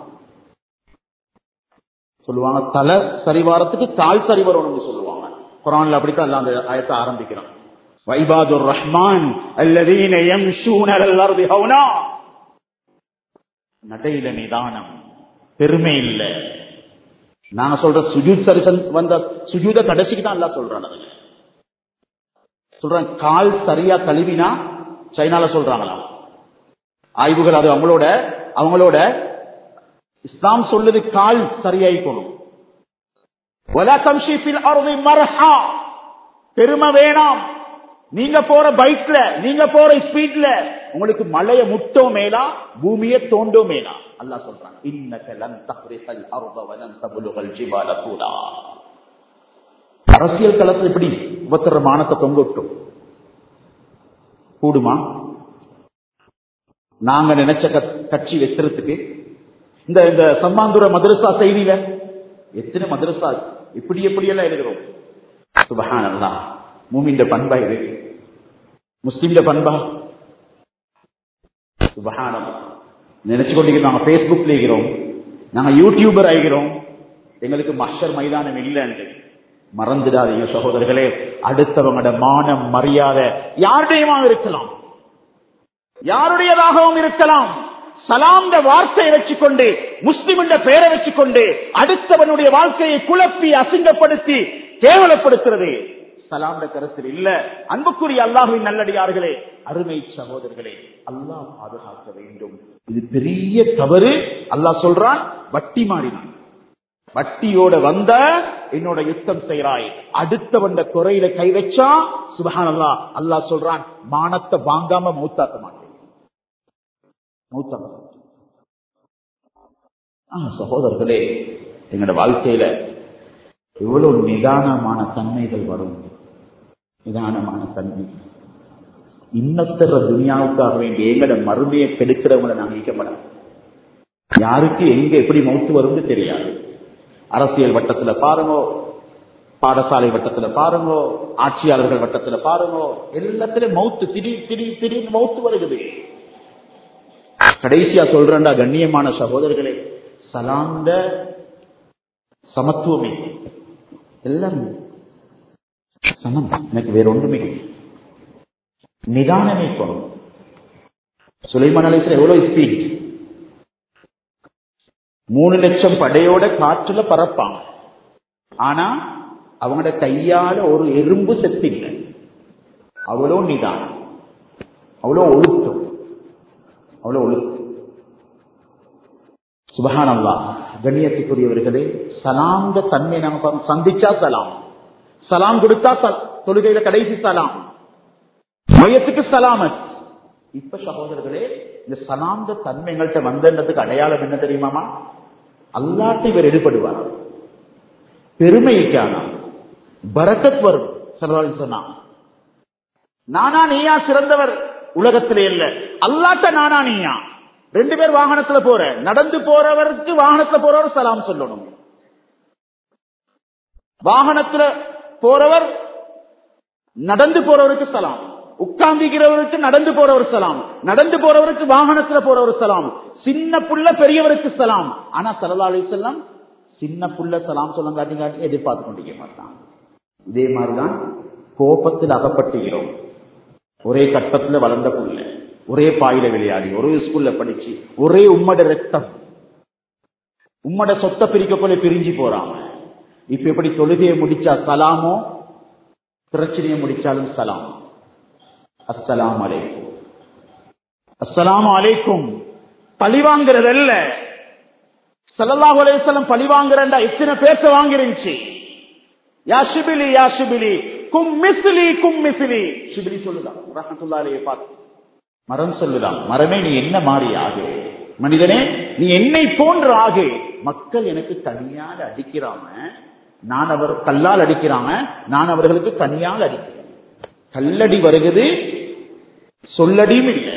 சொல்லுவாங்க தலை சரிவாரத்துக்கு கால் சரி வரணும்னு சொல்லுவாங்க குரான்ல அப்படித்தான் எல்லாம் அந்த ஆயத்தை ஆரம்பிக்கிறான் வைபாதுர் ரஹ்மான் அல்லதீன யம்ஷூன அலல் அர்தி ஹௌனா நடையில நிதானம் பெருமை இல்ல நாங்க சொல்ற சுஜூத் சரி வந்த சுஜூத கடைசிக்கு தான் எல்லாம் சொல்றான் அதுல சொல்றான் கால் சரியா கழுவினா சைனால சொல்றாங்களாம் ஆய்வுகள் அது அவங்களோட அவங்களோட இஸ்லாம் சொல்லுது கால் சரியாயிக்கணும் பெருமை வேணாம் நீங்க போற பைக்ல நீங்க போற ஸ்பீட்ல உங்களுக்கு மலைய முட்டோ மேலா பூமியை தோண்டோ மேலா அல்லா சொல்றாங்க இன்னக்கலன் தஹ்ரிகல் அர்த வலன் தபுலுகல் ஜிபால கூடா அரசியல் களத்தில் எப்படி உபத்திர மானத்தை தொங்கட்டும் கூடுமா நாங்க நினைச்ச கட்சி வெத்துறதுக்கு இந்த இந்த சம்மாந்துர மதரசா செய்தியில எத்தனை மதரசா இப்படி எப்படி எல்லாம் எழுதுறோம் சுபஹானல்லா மூமின்ற பண்பா இது முஸ்லிம்ல பண்பா சுபஹானம் நினைச்சு கொண்டிருக்கிறோம் நாங்க பேஸ்புக்ல இருக்கிறோம் நாங்க யூடியூபர் ஆகிறோம் எங்களுக்கு மஷர் மைதானம் இல்லைன்னு மறந்துடாதீங்க சகோதரர்களே அடுத்தவங்களோட மானம் மரியாதை யாருடையமா இருக்கலாம் யாருடையதாகவும் இருக்கலாம் சலாம்ட வார்த்தையை வச்சுக்கொண்டு முஸ்லிம் என்ற பெயரை வச்சுக்கொண்டு அடுத்தவனுடைய வாழ்க்கையை குழப்பி அசிங்கப்படுத்தி கேவலப்படுத்துறது சலாம்ட கருத்தில் இல்ல அன்புக்குரிய அல்லாஹுவின் நல்லடியார்களே அருமை சகோதரர்களே அல்லாஹ் பாதுகாக்க வேண்டும் இது பெரிய தவறு அல்லாஹ் சொல்றான் வட்டி மாறினான் வட்டியோட வந்த என்னோட யுத்தம் செய்யறாய் அடுத்தவண்ட குறையில கை வச்சா சுபஹான் அல்லா அல்லாஹ் சொல்றான் மானத்தை வாங்காம மௌத்தாக்க மாட்டேன் மௌத்தாக்க சகோதரர்களே எங்களோட வாழ்க்கையில எவ்வளவு நிதானமான தன்மைகள் வரும் நிதானமான தன்மை இன்னத்தர துனியாவுக்காக வேண்டிய எங்களோட மறுமையை கெடுக்கிறவங்களை நாங்கள் ஈக்கப்படாது யாருக்கு எங்க எப்படி மௌத்து வரும்னு தெரியாது அரசியல் வட்டத்துல பாருங்கோ பாடசாலை வட்டத்துல பாருங்கோ ஆட்சியாளர்கள் வட்டத்துல பாருங்கோ எல்லாத்திலும் மௌத்து திடீர் திடீர் திடீர் மௌத்து வருகிறது கடைசியா சொல்றேன்டா கண்ணியமான சகோதரர்களே சலாந்த சமத்துவமே எல்லாரும் சமம் எனக்கு வேற ஒன்றுமே நிதானமே போகணும் சுலைமான் அலிஸ்ல எவ்வளவு ஸ்பீட் மூணு லட்சம் படையோட காற்றுல பறப்பாங்க ஆனா அவங்களோட கையால ஒரு எறும்பு செத்து இல்லை அவ்வளோ நிதானம் அவ்வளோ ஒழுக்கம் அவ்வளோ ஒழுக்கம் சுபஹானல்லா கண்ணியத்துக்குரியவர்களே சலாந்த தன்மை நாம சந்திச்சா சலாம் சலாம் கொடுத்தா தொழுகையில கடைசி சலாம் மையத்துக்கு சலாமத் இப்ப சகோதரர்களே இந்த சலாந்த தன்மைகள்கிட்ட வந்ததுக்கு அடையாளம் என்ன தெரியுமாமா அல்லாட்ட இவர் எடுபடுவார் பெருமைக்கான பரக்கத் வரும் சரவாளி சொன்னா நானா நீயா சிறந்தவர் உலகத்திலே இல்ல அல்லாட்ட நானா நீயா ரெண்டு பேர் வாகனத்துல போற நடந்து போறவருக்கு வாகனத்துல போறவர் சலாம் சொல்லணும் வாகனத்துல போறவர் நடந்து போறவருக்கு சலாம் உட்கார்ந்துகிறவருக்கு நடந்து போறவர் சலாம் நடந்து போறவருக்கு வாகனத்துல போறவர் சலாம் சின்ன புள்ள பெரியவருக்கு சலாம் ஆனா சலலா அலி செல்லாம் சின்ன புள்ள சலாம் சொல்லம் காட்டி காட்டி எதிர்பார்த்து கொண்டிருக்க மாட்டான் இதே மாதிரிதான் கோபத்தில் அகப்பட்டுகிறோம் ஒரே கட்டத்துல வளர்ந்த புள்ள ஒரே பாயில விளையாடி ஒரே ஸ்கூல்ல படிச்சு ஒரே உம்மட ரத்தம் உம்மட சொத்தை பிரிக்க போல பிரிஞ்சு போறாங்க இப்ப எப்படி தொழுகையை முடிச்சா சலாமோ பிரச்சனையை முடிச்சாலும் சலாம் அஸ்ஸலாம் அலைக்கும் அஸ்ஸலாம் அலைக்கும் பழிவாங்கிறதல்ல சல்லல்லாஹு அலைஹி வஸல்லம் பழிவாங்குறேன்டா எத்தனை பேச வாங்கிருந்துச்சு யா ஷிபிலி யா ஷிபிலி கும் மிஸ்லி கும் மிஸ்லி ஷிபிலி சொல்லுதான் ரஹ்மத்துல்லாஹி அலைஹி பார்த்து மரம் சொல்லுதான் மரமே நீ என்ன மாறி ஆகு மனிதனே நீ என்னை போன்று ஆகு மக்கள் எனக்கு தனியால் அடிக்கிறாங்க நான் அவர் கல்லால் அடிக்கிறாங்க நான் அவர்களுக்கு தனியால் அடிக்கிறேன் கல்லடி வருகிறது சொல்லடியும் இல்லை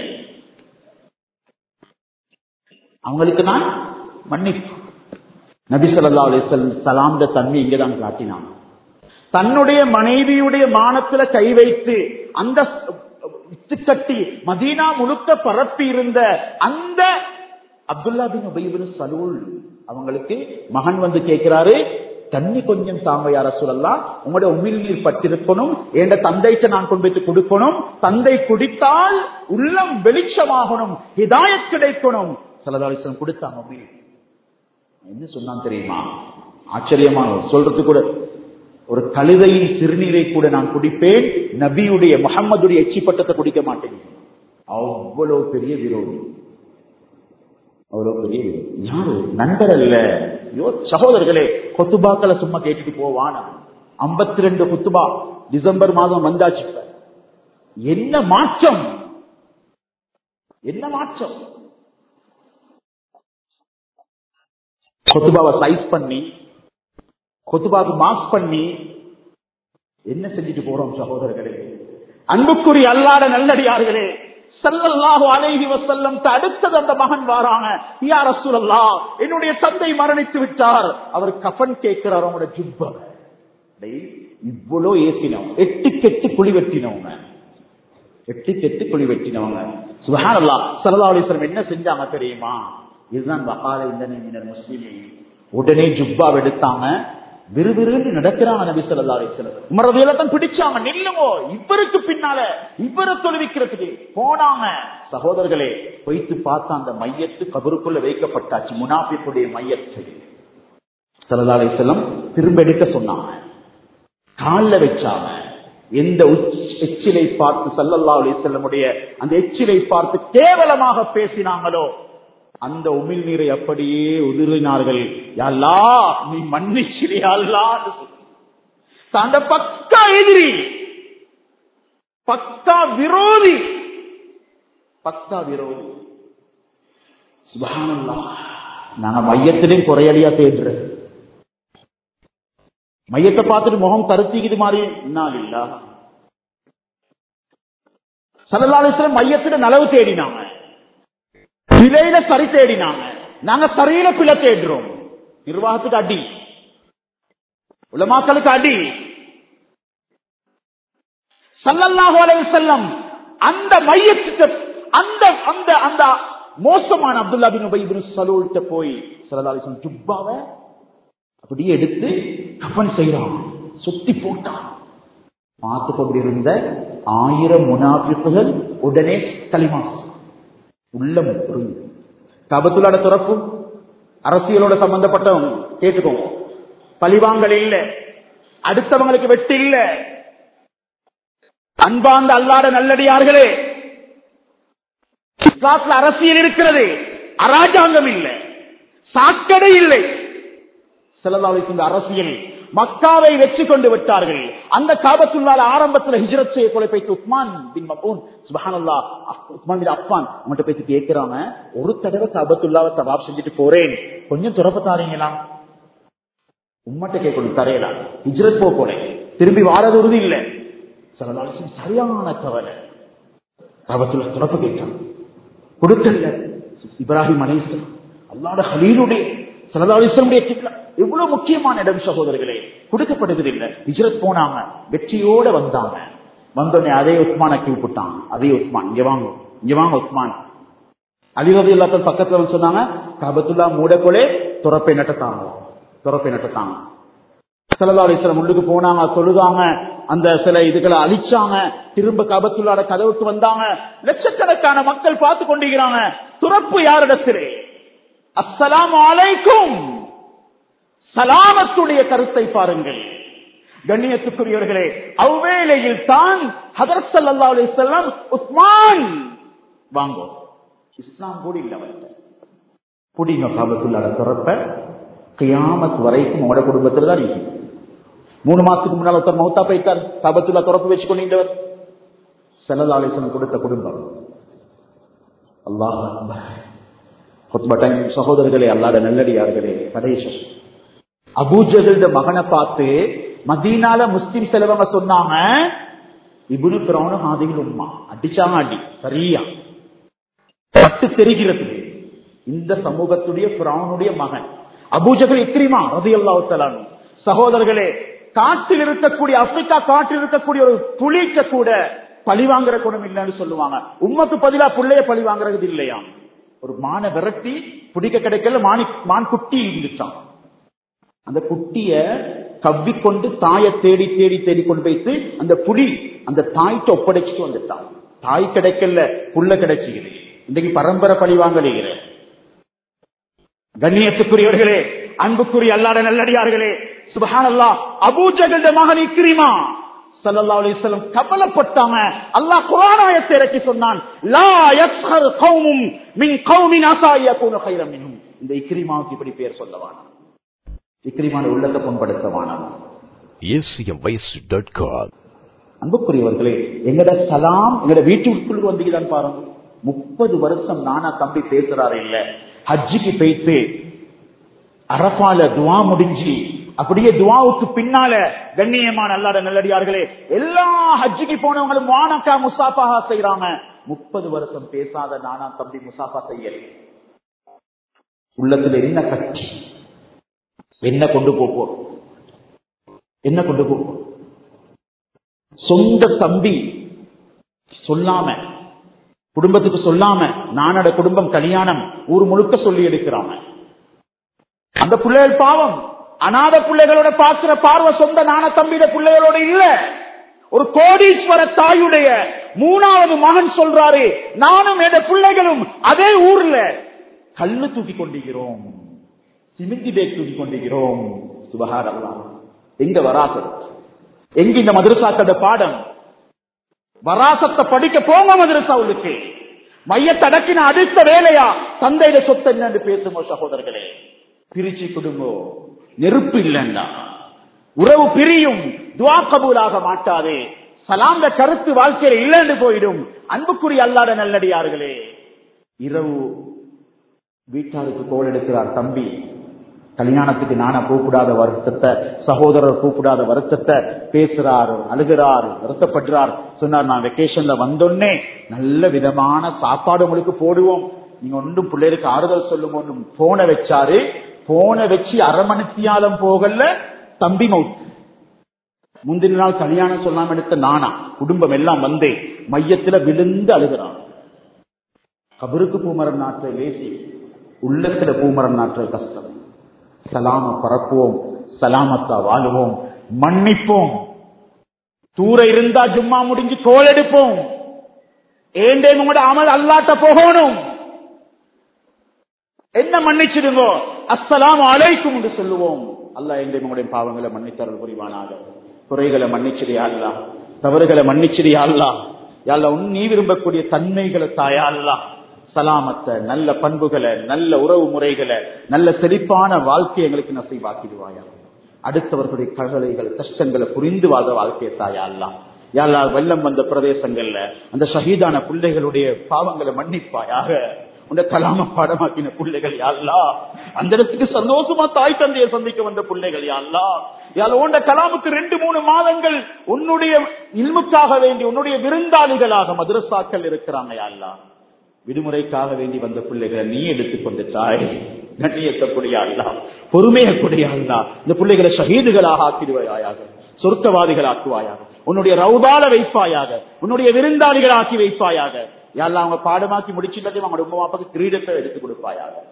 அவங்களுக்கு நான் மன்னிப்பு நபி சொல்லா அலிசல் சலாம்ட தன்மை இங்கதான் காட்டினான் தன்னுடைய மனைவியுடைய மானத்துல கை வைத்து அந்த கட்டி மதீனா முழுக்க பரப்பி இருந்த அந்த அப்துல்லா பின் உபயபின் சலூல் அவங்களுக்கு மகன் வந்து கேட்கிறாரு தண்ணி கொஞ்சம் தாங்க யார சொல்லலாம் உங்களுடைய உமிழ் நீர் பட்டிருக்கணும் என்ற தந்தைக்கு நான் கொண்டு போய் கொடுக்கணும் தந்தை குடித்தால் உள்ளம் வெளிச்சமாகணும் ஹிதாயத் கிடைக்கணும் சலதாலிசன் கொடுத்தாங்க உமிழ் என்ன சொன்னான் தெரியுமா ஆச்சரியமான சொல்றது கூட ஒரு கழுதையின் சிறுநீரை கூட நான் குடிப்பேன் நபியுடைய முகம்மதுடைய எச்சிப்பட்டத்தை குடிக்க மாட்டேன் அவ்வளவு பெரிய விரோதி அவ்வளவு பெரிய விரோதி யாரு நண்பர் அல்ல யோ சகோதரர்களே கொத்துபாக்களை சும்மா கேட்டுட்டு போவான் ஐம்பத்தி ரெண்டு குத்துபா டிசம்பர் மாதம் வந்தாச்சு இப்ப. என்ன மாற்றம் என்ன மாற்றம் கொத்துபாவை சைஸ் பண்ணி கொத்துபாவுக்கு மார்க் பண்ணி என்ன செஞ்சுட்டு போறோம் சகோதரர்களே அன்புக்குரிய அல்லாத நல்லடியார்களே சல்லல்லாஹு அலைஹி வஸல்லம் அடுத்தது அந்த மகன் வாராங்க யா ரசூலல்லாஹ் என்னுடைய தந்தை மரணித்து விட்டார் அவர் கஃன் கேட்கிறார் அவங்களோட ஜுப்ப இவ்வளோ ஏசினோம் எட்டு கெட்டு குழி வெட்டினவங்க எட்டு கெட்டு குழி வெட்டினவங்க சுபஹானல்லாஹ் ஸல்லல்லாஹு அலைஹி வஸல்லம் என்ன செஞ்சாங்க தெரியுமா இதுதான் வகால இந்த மினர் முஸ்லிமின் உடனே ஜுப்பா எடுத்தாங்க விறுவிறுன்னு நடக்கிறாங்க நபி சொல்லா அலிஸ்லம் உமரதையில தான் பிடிச்சாங்க நில்லுங்கோ இவருக்கு பின்னால இவரை தொழுவிக்கிறதுக்கு போனாங்க சகோதரர்களே வைத்து பார்த்த அந்த மையத்து கபருக்குள்ள வைக்கப்பட்டாச்சு முனாபிக்குடைய மையத்து சல்லா அலிஸ்லம் திரும்ப எடுக்க சொன்னாங்க காலில் வச்சாங்க எந்த உச்- எச்சிலை பார்த்து சல்லல்லா அலிஸ்லமுடைய அந்த எச்சிலை பார்த்து கேவலமாக பேசினாங்களோ அந்த உமிழ் நீரை அப்படியே உதிரினார்கள் யாழ்லா நீ மன்னிச்சிரியாள்லா அந்த பக்கா எதிரி பக்கா விரோதி பக்கா விரோதி சுபஹானல்லாஹ் நாங்க மையத்திலையும் குறையடியா தேடுறது மையத்தை பார்த்துட்டு முகம் கருத்திக்குது மாதிரி இன்னால் இல்லா சலலாலேஸ்வரம் மையத்துல நலவு தேடினாங்க பிழையில சரி தேடினாங்க நாங்க சரியில பிழை தேடுறோம் நிர்வாகத்துக்கு அடி உலமாக்களுக்கு அடி சல்லல்லாஹு அலைஹி வஸல்லம் அந்த மையத்துக்கு அந்த அந்த அந்த மோசமான அப்துல்லா பின் உபை பின் சலூல்ட்ட போய் ஸல்லல்லாஹு அலைஹி வஸல்லம் ஜுப்பாவை அப்படியே எடுத்து கஃன் செய்யறான் சுத்தி போட்டான் பார்த்து கொண்டிருந்த ஆயிரம் முனாபிப்புகள் உடனே களிமாஸ் உள்ளம் புரியுது கபத்துலோட துறப்பு அரசியலோட சம்பந்தப்பட்டவங்க கேட்டுக்கோங்க பழிவாங்கல் இல்ல அடுத்தவங்களுக்கு வெட்டு இல்ல அன்பார்ந்த அல்லாத நல்லடியார்களே இஸ்லாத்துல அரசியல் இருக்கிறது அராஜாங்கம் இல்லை சாக்கடை இல்லை செல்லலாவை இந்த அரசியல் மக்காவை வெற்றி கொண்டு விட்டார்கள் அந்த காபத்துள்ளால ஆரம்பத்தில் ஹிஜ்ரத் செய்ய கொலை போய்த்து உஸ்மான் பின் மபூன் சுபஹானல்லா உஸ்மான் பின் அப்பான் அவன்கிட்ட போய் கேட்கிறாங்க ஒரு தடவை காபத்துள்ளாவை தவாப் செஞ்சுட்டு போறேன் கொஞ்சம் துறப்ப தாரீங்களா உம்மட்ட கேட்கணும் தரையலா ஹிஜ்ரத் போ போல திரும்பி வாரது உறுதி இல்ல சில சரியான கவலை காபத்துள்ள துறப்பு கேட்கிறான் கொடுக்கல இப்ராஹிம் அலைஸ்லாம் அல்லாட ஹலீலுடைய சலதாலிஸ்லமுடைய கிப்லா எவ்வளவு முக்கியமான இடம் சகோதரர்களே கொடுக்கப்படுவதில்லை ஹிஜ்ரத் போனாங்க வெற்றியோட வந்தாங்க வந்தோடனே அதே உஸ்மான கூப்பிட்டான் அதே உஸ்மான் இங்க வாங்க இங்க வாங்க உஸ்மான் அலிரதி எல்லாத்தையும் பக்கத்துல வந்து சொன்னாங்க கபத்துல்லா மூடக்கொலே துறப்பை நட்டத்தாங்க துறப்பை நட்டத்தாங்க சல்லா அலிஸ்லாம் உள்ளுக்கு போனாங்க தொழுதாங்க அந்த சில இதுகளை அழிச்சாங்க திரும்ப கபத்துள்ளாட கதவுக்கு வந்தாங்க லட்சக்கணக்கான மக்கள் பார்த்து கொண்டிருக்கிறாங்க துறப்பு யாரிடத்திலே அஸ்ஸலாமு அலைக்கும் சலாமத்துடைய கருத்தை பாருங்கள் கண்ணியத்துக்குரியவர்களே அவ்வேளையில் தான் ஹதரத் ஸல்லல்லாஹு அலைஹி வஸல்லம் உஸ்மான் வாங்கோ இஸ்லாம் கூட இல்ல அவர்கிட்ட புடிங்க காபத்துள்ளாட திறப்ப கியாமத் வரைக்கும் உங்களோட குடும்பத்தில் தான் இருக்கு மூணு மாசத்துக்கு முன்னால் ஒருத்தர் மௌத்தா போயிட்டார் காபத்துள்ளா திறப்பு வச்சு கொண்டிருந்தவர் ஸல்லல்லாஹு அலைஹி வஸல்லம் கொடுத்த குடும்பம் அல்லாஹ் அக்பர் ஹுத்பா டைம் சகோதரர்களே அல்லாத நல்லடியார்களே கடைசி அபூஜகல்ட மகனை பார்த்து மதீனால முஸ்லிம் செலவங்க சொன்னாங்க இபுனு பிரௌன மாதிகள் உம்மா அடிச்சாங்க அடி சரியா பட்டு தெரிகிறது இந்த சமூகத்துடைய பிரௌனுடைய மகன் அபூஜகல் இக்ரிமா ரதி அல்லாஹு சகோதரர்களே காட்டில் இருக்கக்கூடிய ஆப்பிரிக்கா காட்டில் இருக்கக்கூடிய ஒரு புலிக்க கூட பழி வாங்குற குணம் இல்லைன்னு சொல்லுவாங்க உம்மக்கு பதிலா புள்ளைய பழி வாங்குறது இல்லையா ஒரு மானை விரட்டி பிடிக்க கிடைக்கல மானி மான் குட்டி இருந்துச்சான் அந்த குட்டிய கவ்விக்கொண்டு தாயை தேடி தேடி தேடி கொண்டு வைத்து அந்த புலி அந்த தாய்க்கு ஒப்படைச்சிட்டு வந்துட்டான் தாய் கிடைக்கல புள்ள கிடைச்சிக்குது இன்னைக்கு பரம்பரை பழி வாங்கலைகிற கண்ணியத்துக்குரியவர்களே அன்புக்குரிய அல்லாட நல்லடியார்களே சுபஹானல்லா அபூஜகல்ட மகன் இக்ரிமா ஸல்லல்லாஹு அலைஹி வஸல்லம் கவலைப்பட்டாங்க அல்லாஹ் குர்ஆன் ஆயத்தை இறக்கி சொன்னான் லா யஸ்ஹர் கௌமும் மின் கௌமின் அஸா யகூனு கைரம் மின்ஹும் இந்த இக்ரிமாவுக்கு இப்படி பேர் சொல்லவானா இக்ரிமான உள்ளத்தை புண்படுத்தவானா acmvoice.com அன்புக்குரியவர்களே எங்கட சலாம் எங்கட வீட்டுக்குள் வந்தீங்களான்னு பாருங்க முப்பது வருஷம் நானா தம்பி பேசுறாரு இல்ல ஹஜ்ஜிக்கு போயிட்டு அரபால துவா முடிஞ்சு அப்படியே துவாவுக்கு பின்னால கண்ணியமான அல்லாத நல்லடியார்களே எல்லா ஹஜ்ஜிக்கு போனவங்களும் வானக்கா முசாஃபாஹா செய்யறாங்க முப்பது வருஷம் பேசாத நானா தம்பி முசாஃபா செய்யல உள்ளத்துல என்ன கட்டி என்ன கொண்டு போப் போறோம் என்ன கொண்டு போப் போறோம் சொந்த தம்பி சொல்லாம குடும்பத்துக்கு சொல்லாம நானோட குடும்பம் கல்யாணம் ஊர் முழுக்க சொல்லி எடுக்கிறாங்க அந்த பிள்ளைகள் பாவம் அநாத பிள்ளைகளோட பார்க்கிற பார்வை சொந்த நான தம்பிட பிள்ளைகளோட இல்ல ஒரு கோடீஸ்வர தாயுடைய மூணாவது மகன் சொல்றாரு நானும் என் பிள்ளைகளும் அதே ஊர்ல கல்லு தூக்கி கொண்டிருக்கிறோம் சிமிந்தி பேக் தூக்கி கொண்டிருக்கிறோம் சுபகார் எங்க வராசத் எங்க இந்த மதரசாக்களோட பாடம் வராசத்தை படிக்க போங்க மதரசாவுக்கு மையத்தடக்கின அடுத்த வேலையா தந்தையிட சொத்து என்னன்னு பேசுமோ சகோதரர்களே பிரிச்சு கொடுங்கோ நெருப்பு இல்லைண்டா உறவு பிரியும் துவா கபூலாக மாட்டாதே சலாந்த கருத்து வாழ்க்கையில இல்லைன்னு போயிடும் அன்புக்குரிய அல்லாத நல்லடியார்களே இரவு வீட்டாருக்கு கோல் எடுக்கிறார் தம்பி கல்யாணத்துக்கு நானா கூப்பிடாத வருத்தத்தை சகோதரர் கூப்பிடாத வருத்தத்தை பேசுறாரு அழுகிறார் வருத்தப்படுறார் சொன்னார் நான் வெக்கேஷன்ல வந்தோடனே நல்ல விதமான சாப்பாடு உங்களுக்கு போடுவோம் நீங்க ஒன்றும் பிள்ளைகளுக்கு ஆறுதல் சொல்லுங்க போனை வச்சாரு போனை வச்சு அரை மணித்தியாலம் போகல தம்பி மவுத் முந்தின நாள் கல்யாணம் சொல்லாம எடுத்த நானா குடும்பம் எல்லாம் வந்தே மையத்துல விழுந்து அழுகிறான் கபருக்கு பூமரம் நாற்ற லேசி உள்ளத்துல பூமரம் நாற்ற கஷ்டம் சலாம பரப்புவோம் சலாமத்தா வாழுவோம் மன்னிப்போம் தூர இருந்தா ஜும்மா முடிஞ்சு கோல் எடுப்போம் ஏண்டே உங்களோட அமல் அல்லாட்ட போகணும் என்ன மன்னிச்சிடுங்க அஸ்ஸலாம் அலைக்கும் என்று சொல்லுவோம் அல்லாஹ் எங்கே உங்களுடைய பாவங்களை மன்னித்தரல் புரிவானாக குறைகளை மன்னிச்சிடியா அல்லா தவறுகளை மன்னிச்சிடியா அல்லா யாழ்லா உன் நீ விரும்பக்கூடிய தன்மைகளை தாயா அல்லா சலாமத்தை நல்ல பண்புகளை நல்ல உறவு முறைகளை நல்ல செழிப்பான வாழ்க்கை எங்களுக்கு நசைவாக்கிடுவாயா அடுத்தவர்களுடைய கவலைகள் கஷ்டங்களை புரிந்து வாழ்ற வாழ்க்கையை தாயா அல்லா யாழ்லா வெள்ளம் வந்த பிரதேசங்கள்ல அந்த ஷஹீதான பிள்ளைகளுடைய பாவங்களை மன்னிப்பாயாக உண்ட கலாம பாடமாக்கின பிள்ளைகள் யாழ்லா அந்த இடத்துக்கு சந்தோஷமா தாய் தந்தையை சந்திக்க வந்த பிள்ளைகள் யாழ்லா யாழ் உண்ட கலாமுக்கு ரெண்டு மூணு மாதங்கள் உன்னுடைய இல்முக்காக வேண்டி உன்னுடைய விருந்தாளிகளாக மதுரசாக்கள் இருக்கிறாங்க யாழ்லா விடுமுறைக்காக வேண்டி வந்த பிள்ளைகளை நீ எடுத்துக்கொண்டு தாய் கண்ணியத்தக்கூடிய அல்லா பொறுமையக்கூடிய அல்லா இந்த பிள்ளைகளை ஷஹீதுகளாக ஆக்கிடுவாயாக சொர்க்கவாதிகள் ஆக்குவாயாக உன்னுடைய ரவுதால வைப்பாயாக உன்னுடைய விருந்தாளிகள் ஆக்கி வைப்பாயாக யாரெல்லாம் அவங்க பாடமாக்கி முடிச்சுட்டதையும் அவங்களோட உமா அப்பாக்கு கிரீடத்தை எடுத்து கொடுப்பாயாக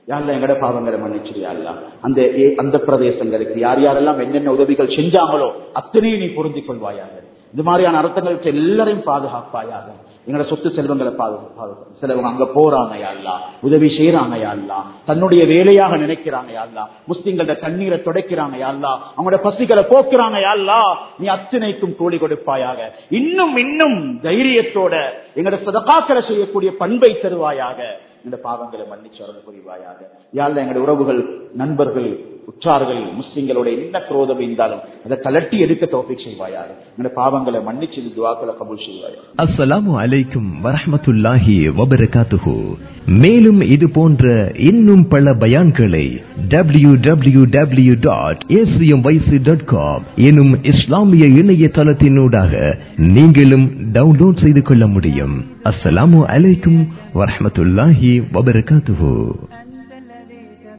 யாரெல்லாம் எங்கட பாவங்களை மன்னிச்சிரியா அல்ல அந்த ஏ- அந்த பிரதேசங்களுக்கு யார் யாரெல்லாம் என்னென்ன உதவிகள் செஞ்சாங்களோ அத்தனையும் நீ பொருந்திக் கொள்வாயாக இது மாதிரியான அர்த்தங்களுக்கு எல்லாரையும் பாதுகாப்பாயாக எங்களோட சொத்து செல்வங்களை பாதுகாப்பு சிலவங்க அங்க போறாங்க யாழ்லா உதவி செய்யறாங்க யாழ்லா தன்னுடைய வேலையாக நினைக்கிறாங்க யாழ்லா முஸ்லிம்களோட கண்ணீரை துடைக்கிறாங்க யாழ்லா அவங்களோட பசிகளை போக்குறாங்க யாழ்லா நீ அத்தனைக்கும் கூலி கொடுப்பாயாக இன்னும் இன்னும் தைரியத்தோட எங்களோட சதகாக்களை செய்யக்கூடிய பண்பை தருவாயாக இந்த பாவங்களை மன்னிச்சு அருள் புரிவாயாக யாழ்லா எங்களுடைய உறவுகள் நண்பர்கள் உற்றார்கள் முஸ்லிம்களோட என்ன குரோதம் இருந்தாலும் அதை கலட்டி எடுக்க தோப்பிக் செய்வாயாக எங்களுடைய பாவங்களை மன்னிச்சு இந்த துவாக்களை கபூல் செய்வாயாக அஸ்ஸலாமு அலைக்கும் வரஹ்மத்துல்லாஹி வபரகாத்துஹு மேலும் இது போன்ற இன்னும் பல பயான்களை W W W dot dot com எனும் இஸ்லாமிய இணையதளத்தினூடாக நீங்களும் டவுன்லோட் செய்து கொள்ள முடியும் அஸ்ஸலாமு அலைக்கும் வரஹ்மத்துல்லாஹி வபரகாத்துஹு